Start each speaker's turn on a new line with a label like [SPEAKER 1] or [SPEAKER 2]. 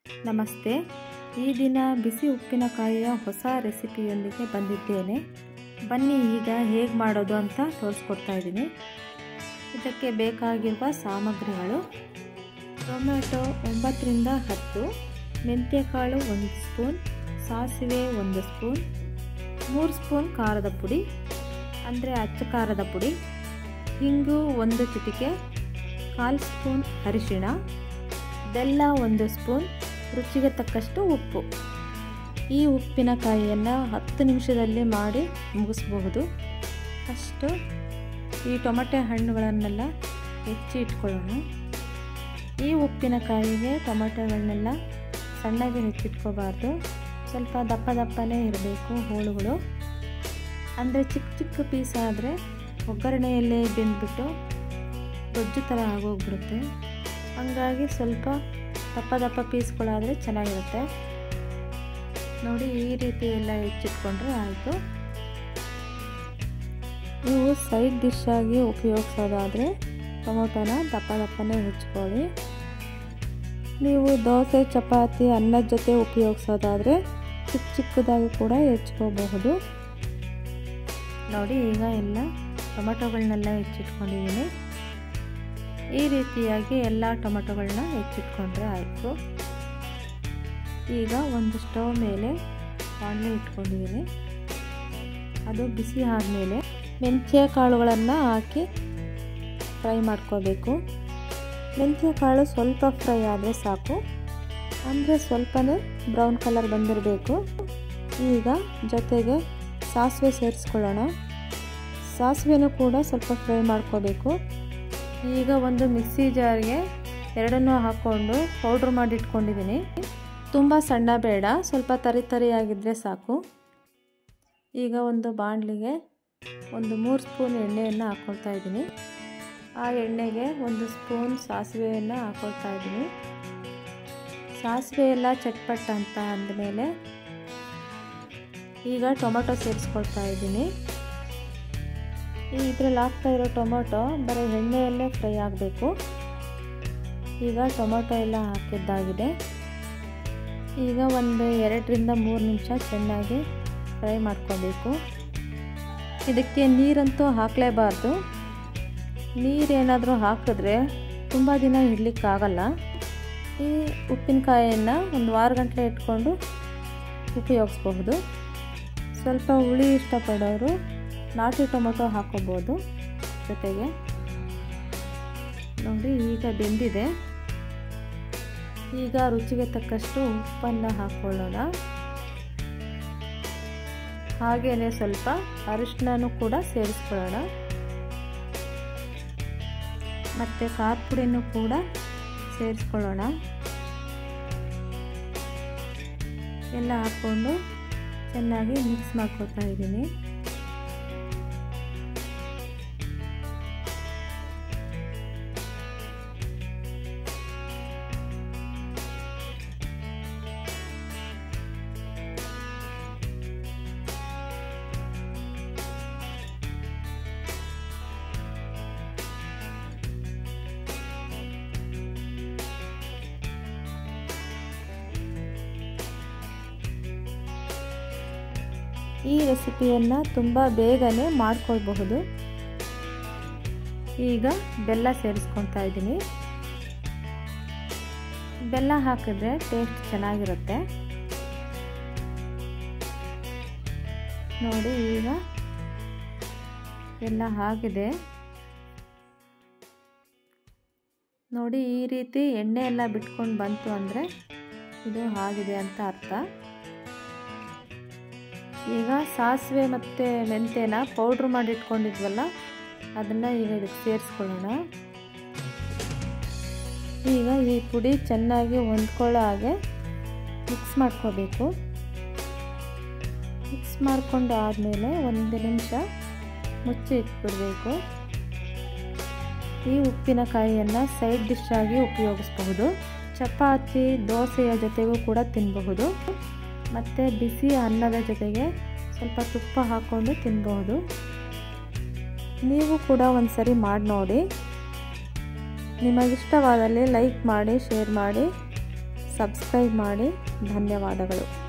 [SPEAKER 1] ನಮಸ್ತೆ ಈ ದಿನ ಬಿಸಿ ಉಪ್ಪಿನಕಾಯಿಯ ಹೊಸ ರೆಸಿಪಿಯೊಂದಿಗೆ ಬಂದಿದ್ದೇನೆ ಬನ್ನಿ ಈಗ ಹೇಗೆ ಮಾಡೋದು ಅಂತ ತೋರಿಸ್ಕೊಡ್ತಾ ಇದ್ದೀನಿ ಇದಕ್ಕೆ ಬೇಕಾಗಿರುವ ಸಾಮಗ್ರಿಗಳು ಟೊಮೆಟೊ ಒಂಬತ್ತರಿಂದ ಹತ್ತು ಮೆಂತ್ಯಕಾಳು ಒಂದು ಸ್ಪೂನ್ ಸಾಸಿವೆ ಒಂದು ಸ್ಪೂನ್ ಮೂರು ಸ್ಪೂನ್ ಖಾರದ ಪುಡಿ ಅಂದರೆ ಅಚ್ಚ ಖಾರದ ಪುಡಿ ಹಿಂಗು ಒಂದು ಚಿಟಿಕೆ ಕಾಲು ಸ್ಪೂನ್ ಅರಿಶಿಣ ಬೆಲ್ಲ ಒಂದು ಸ್ಪೂನ್ ರುಚಿಗೆ ತಕ್ಕಷ್ಟು ಉಪ್ಪು ಈ ಉಪ್ಪಿನಕಾಯಿಯನ್ನು ಹತ್ತು ನಿಮಿಷದಲ್ಲಿ ಮಾಡಿ ಮುಗಿಸ್ಬಹುದು ಫಸ್ಟು ಈ ಟೊಮೆಟೊ ಹಣ್ಣುಗಳನ್ನೆಲ್ಲ ಹೆಚ್ಚಿ ಇಟ್ಕೊಳ್ಳೋಣ ಈ ಉಪ್ಪಿನಕಾಯಿಗೆ ಟೊಮೆಟೊಗಳನ್ನೆಲ್ಲ ಸಣ್ಣಗೆ ಹೆಚ್ಚಿಟ್ಕೋಬಾರ್ದು ಸ್ವಲ್ಪ ದಪ್ಪ ದಪ್ಪನೇ ಇರಬೇಕು ಹೋಳುಗಳು ಅಂದರೆ ಚಿಕ್ಕ ಚಿಕ್ಕ ಪೀಸ್ ಆದರೆ ಒಗ್ಗರಣೆಯಲ್ಲೇ ಬೆಂದ್ಬಿಟ್ಟು ಗೊಜ್ಜು ಥರ ಆಗೋಗ್ಬಿಡುತ್ತೆ ಹಂಗಾಗಿ ಸ್ವಲ್ಪ ದಪ್ಪ ದಪ್ಪ ಪೀಸ್ಗಳಾದರೆ ಚೆನ್ನಾಗಿರುತ್ತೆ ನೋಡಿ ಈ ರೀತಿ ಎಲ್ಲ ಹೆಚ್ಚಿಟ್ಕೊಂಡ್ರೆ ಆಯಿತು ನೀವು ಸೈಡ್ ಡಿಶ್ ಆಗಿ ಉಪಯೋಗಿಸೋದಾದರೆ ಟೊಮೊಟೊನ ದಪ್ಪ ದಪ್ಪನೇ ಹೆಚ್ಕೊಳ್ಳಿ ನೀವು ದೋಸೆ ಚಪಾತಿ ಅನ್ನದ ಜೊತೆ ಉಪಯೋಗಿಸೋದಾದರೆ ಚಿಕ್ಕ ಚಿಕ್ಕದಾಗಿ ಕೂಡ ಹೆಚ್ಕೋಬಹುದು ನೋಡಿ ಈಗ ಎಲ್ಲ ಟೊಮೆಟೊಗಳನ್ನೆಲ್ಲ ಹೆಚ್ಚಿಟ್ಕೊಂಡಿದ್ದೀನಿ ಈ ರೀತಿಯಾಗಿ ಎಲ್ಲ ಟೊಮೆಟೊಗಳನ್ನ ಹೆಚ್ಚಿಟ್ಕೊಂಡ್ರೆ ಆಯಿತು ಈಗ ಒಂದು ಸ್ಟವ್ ಮೇಲೆ ಬಾಣಲೆ ಇಟ್ಕೊಂಡಿದ್ದೀನಿ ಅದು ಬಿಸಿ ಆದಮೇಲೆ ಮೆಂತ್ಯ ಕಾಳುಗಳನ್ನು ಹಾಕಿ ಫ್ರೈ ಮಾಡ್ಕೋಬೇಕು ಮೆಂತ್ಯ ಕಾಳು ಸ್ವಲ್ಪ ಫ್ರೈ ಆದರೆ ಸಾಕು ಅಂದರೆ ಸ್ವಲ್ಪನೇ ಬ್ರೌನ್ ಕಲರ್ ಬಂದಿರಬೇಕು ಈಗ ಜೊತೆಗೆ ಸಾಸಿವೆ ಸೇರಿಸ್ಕೊಳ್ಳೋಣ ಸಾಸಿವೆನೂ ಕೂಡ ಸ್ವಲ್ಪ ಫ್ರೈ ಮಾಡ್ಕೋಬೇಕು ಈಗ ಒಂದು ಮಿಕ್ಸಿ ಜಾರ್ಗೆ ಎರಡನ್ನೂ ಹಾಕ್ಕೊಂಡು ಪೌಡ್ರ್ ಮಾಡಿ ಇಟ್ಕೊಂಡಿದ್ದೀನಿ ತುಂಬ ಸಣ್ಣ ಬೇಡ ಸ್ವಲ್ಪ ತರಿ ತರಿಯಾಗಿದ್ದರೆ ಸಾಕು ಈಗ ಒಂದು ಬಾಣಲಿಗೆ ಒಂದು ಮೂರು ಸ್ಪೂನ್ ಎಣ್ಣೆಯನ್ನು ಹಾಕ್ಕೊಳ್ತಾ ಇದ್ದೀನಿ ಆ ಎಣ್ಣೆಗೆ ಒಂದು ಸ್ಪೂನ್ ಸಾಸಿವೆಯನ್ನು ಹಾಕ್ಕೊಳ್ತಾ ಇದ್ದೀನಿ ಸಾಸಿವೆ ಎಲ್ಲ ಚಟ್ಪಟ್ ಅಂತ ಅಂದಮೇಲೆ ಈಗ ಟೊಮೆಟೊ ಸೇರಿಸ್ಕೊಳ್ತಾ ಇದ್ದೀನಿ ಈ ಇದರಲ್ಲಿ ಹಾಕ್ತಾ ಇರೋ ಟೊಮೊಟೊ ಬರೀ ಎಣ್ಣೆಯಲ್ಲೇ ಫ್ರೈ ಆಗಬೇಕು ಈಗ ಟೊಮೊಟೊ ಎಲ್ಲ ಹಾಕಿದ್ದಾಗಿದೆ ಈಗ ಒಂದು ಎರಡರಿಂದ ಮೂರು ನಿಮಿಷ ಚೆನ್ನಾಗಿ ಫ್ರೈ ಮಾಡ್ಕೋಬೇಕು ಇದಕ್ಕೆ ನೀರಂತೂ ಹಾಕಲೇಬಾರ್ದು ನೀರೇನಾದರೂ ಹಾಕಿದ್ರೆ ತುಂಬ ದಿನ ಇಡ್ಲಿಕ್ಕಾಗಲ್ಲ ಈ ಉಪ್ಪಿನಕಾಯಿಯನ್ನು ಒಂದು ವಾರ ಗಂಟಲೆ ಇಟ್ಕೊಂಡು ಉಪಯೋಗಿಸ್ಬಹುದು ಸ್ವಲ್ಪ ಹುಳಿ ಇಷ್ಟಪಡೋರು ನಾಟಿ ಟೊಮೊಟೊ ಹಾಕೋಬೋದು ಜೊತೆಗೆ ನೋಡಿ ಈಗ ಬೆಂದಿದೆ ಈಗ ರುಚಿಗೆ ತಕ್ಕಷ್ಟು ಉಪ್ಪನ್ನು ಹಾಕ್ಕೊಳ್ಳೋಣ ಹಾಗೆಯೇ ಸ್ವಲ್ಪ ಅರಿಶಿನೂ ಕೂಡ ಸೇರಿಸ್ಕೊಳ್ಳೋಣ ಮತ್ತು ಖಾರ ಪುಡಿನೂ ಕೂಡ ಸೇರಿಸ್ಕೊಳ್ಳೋಣ ಎಲ್ಲ ಹಾಕ್ಕೊಂಡು ಚೆನ್ನಾಗಿ ಮಿಕ್ಸ್ ಮಾಡ್ಕೊತಾ ಇದ್ದೀನಿ ಈ ರೆಸಿಪಿಯನ್ನು ತುಂಬ ಬೇಗನೆ ಮಾಡ್ಕೊಳ್ಬಹುದು ಈಗ ಬೆಲ್ಲ ಸೇರಿಸ್ಕೊತಾ ಇದ್ದೀನಿ ಬೆಲ್ಲ ಹಾಕಿದ್ರೆ ಟೇಸ್ಟ್ ಚೆನ್ನಾಗಿರುತ್ತೆ ನೋಡಿ ಈಗ ಎಲ್ಲ ಆಗಿದೆ ನೋಡಿ ಈ ರೀತಿ ಎಣ್ಣೆ ಎಲ್ಲ ಬಿಟ್ಕೊಂಡು ಬಂತು ಅಂದರೆ ಇದು ಆಗಿದೆ ಅಂತ ಅರ್ಥ ಈಗ ಸಾಸಿವೆ ಮತ್ತು ಮೆಂತ್ಯನ ಪೌಡ್ರ್ ಮಾಡಿ ಇಟ್ಕೊಂಡಿದ್ವಲ್ಲ ಅದನ್ನು ಈಗ ಇದಕ್ಕೆ ಸೇರಿಸ್ಕೊಳ್ಳೋಣ ಈಗ ಈ ಪುಡಿ ಚೆನ್ನಾಗಿ ಹೊಂದ್ಕೊಳ್ಳೋ ಹಾಗೆ ಮಿಕ್ಸ್ ಮಾಡ್ಕೋಬೇಕು ಮಿಕ್ಸ್ ಮಾಡಿಕೊಂಡು ಆದಮೇಲೆ ಒಂದು ನಿಮಿಷ ಮುಚ್ಚಿ ಇಟ್ಬಿಡಬೇಕು ಈ ಉಪ್ಪಿನಕಾಯಿಯನ್ನು ಸೈಡ್ ಡಿಶ್ ಆಗಿ ಉಪಯೋಗಿಸಬಹುದು ಚಪಾತಿ ದೋಸೆಯ ಜೊತೆಗೂ ಕೂಡ ತಿನ್ನಬಹುದು ಮತ್ತು ಬಿಸಿ ಅನ್ನದ ಜೊತೆಗೆ ಸ್ವಲ್ಪ ತುಪ್ಪ ಹಾಕ್ಕೊಂಡು ತಿನ್ಬಹುದು ನೀವು ಕೂಡ ಒಂದು ಸರಿ ಮಾಡಿ ನೋಡಿ ನಿಮಗಿಷ್ಟವಾದಲ್ಲಿ ಲೈಕ್ ಮಾಡಿ ಶೇರ್ ಮಾಡಿ ಸಬ್ಸ್ಕ್ರೈಬ್ ಮಾಡಿ ಧನ್ಯವಾದಗಳು